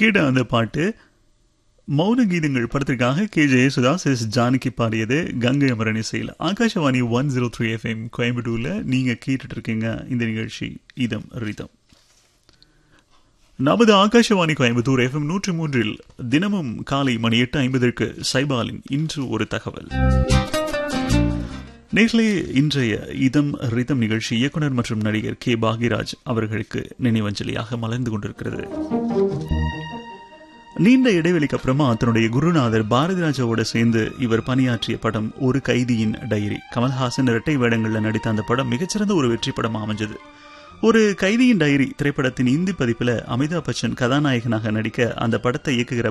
கேட்ட அந்த பாட்டு மௌன கீதங்கள் படத்திற்காக கே ஜெயசுதாஸ் எஸ் ஜானகி பாடியது கங்கை அமரன் இசையில் Akashvani one zero three FM கோயம்புத்தூர்ல நீங்க கேட்டுட்டு இருக்கீங்க இந்த நிகழ்ச்சி இதம் ரிதம் நமது ஆகாஷவாணி கோயம்புத்தூர் எஃப்எம் நூற்றி மூன்றில் தினமும் காலை மணி எட்டு ஐம்பதற்கு சைபாலின் இன்று ஒரு தகவல் நேர்களே இன்றைய இதம் ரிதம் நிகழ்ச்சி இயக்குனர் மற்றும் நடிகர் கே பாகிராஜ் அவர்களுக்கு நினைவஞ்சலியாக மலர்ந்து கொண்டிருக்கிறது நீண்ட இடைவெளிக்கு அப்புறமா தன்னுடைய குருநாதர் பாரதிராஜாவோட சேர்ந்து இவர் பணியாற்றிய படம் ஒரு கைதியின் டைரி கமல்ஹாசன் இரட்டை வேடங்களில் நடித்த அந்த படம் மிகச்சிறந்த ஒரு வெற்றி படம் அமைஞ்சது ஒரு கைதியின் டைரி திரைப்படத்தின் இந்தி பதிப்பில் அமிதாப் பச்சன் கதாநாயகனாக நடிக்க அந்த படத்தை இயக்குகிற